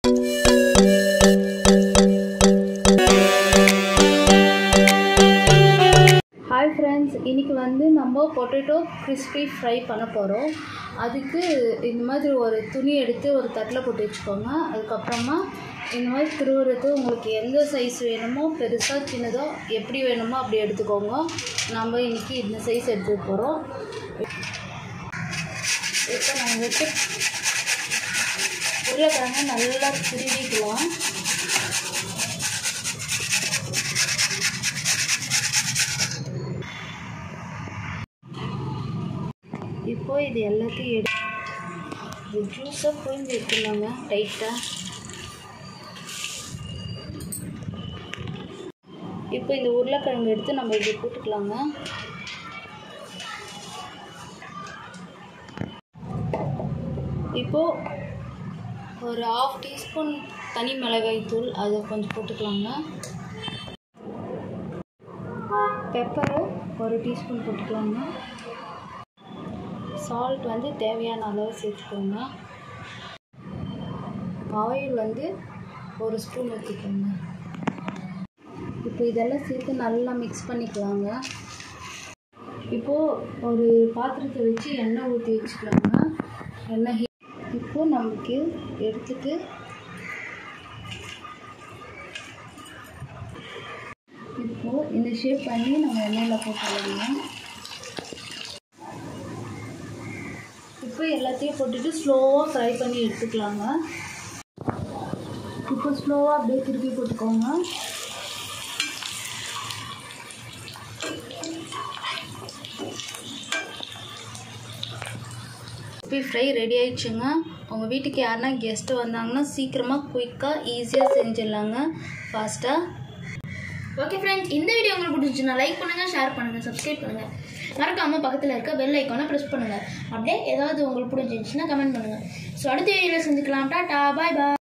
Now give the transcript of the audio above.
hi friends இன்றைக்கி வந்து நம்ம பொட்டேட்டோ கிறிஸ்பி ஃப்ரை பண்ண போகிறோம் அதுக்கு இந்த மாதிரி ஒரு துணி எடுத்து ஒரு தட்டில் போட்டு வச்சுக்கோங்க அதுக்கப்புறமா இந்த மாதிரி திருவுறது உங்களுக்கு எந்த சைஸ் வேணுமோ பெருசாக சின்னதோ எப்படி வேணுமோ அப்படி எடுத்துக்கோங்க நம்ம இன்றைக்கி இந்த சைஸ் எடுத்துக்க போகிறோம் இப்போ நம்ம வச்சு உருளைக்கிழங்க நல்லா திருவிக்கலாம் இப்போ இது எல்லாத்தையும் எடு இது ஜூஸாக புழிஞ்சு எடுத்துடலாங்க டைட்டாக இப்போ இந்த உருளைக்கிழங்கு எடுத்து நம்ம இப்படி போட்டுக்கலாங்க இப்போது ஒரு ஆஃப் டீஸ்பூன் தனி மிளகாய் தூள் அதை கொஞ்சம் போட்டுக்கலாங்க பெப்பரு ஒரு டீஸ்பூன் போட்டுக்கலாங்க சால்ட் வந்து தேவையான அளவு சேர்த்துக்கோங்க ஆயில் வந்து ஒரு ஸ்பூன் ஊற்றிக்கோங்க இப்போ இதெல்லாம் சேர்த்து நல்லா மிக்ஸ் பண்ணிக்கலாங்க இப்போது ஒரு பாத்திரத்தை வச்சு எண்ணெய் ஊற்றி வச்சுக்கலாங்க எண்ணெய் இப்போது நமக்கு எடுத்துட்டு இப்போது இந்த ஷேப் பண்ணி நம்ம எண்ணெயில் போட்டுக்கலாங்க இப்போ எல்லாத்தையும் போட்டுட்டு ஸ்லோவாக ஃப்ரை பண்ணி எடுத்துக்கலாங்க இப்போ ஸ்லோவாக அப்படியே திருப்பி போட்டுக்கோங்க இப்போ ஃப்ரை ரெடி ஆயிடுச்சுங்க உங்கள் வீட்டுக்கு யாருன்னா கெஸ்ட்டு வந்தாங்கன்னா சீக்கிரமாக குயிக்காக ஈஸியாக செஞ்சிடலாங்க ஃபாஸ்ட்டாக ஓகே ஃப்ரெண்ட்ஸ் இந்த வீடியோ உங்களுக்கு பிடிச்சிச்சுன்னா லைக் பண்ணுங்கள் ஷேர் பண்ணுங்கள் சப்ஸ்கிரைப் பண்ணுங்கள் மறக்காமல் பக்கத்தில் இருக்க பெல் ஐக்கானை ப்ரெஸ் பண்ணுங்கள் அப்படியே ஏதாவது உங்களுக்கு பிடிச்சிருந்துச்சுன்னா கமெண்ட் பண்ணுங்கள் ஸோ அடுத்த வீடியோவில் சந்திக்கலாம் டாடா பாய் பாய்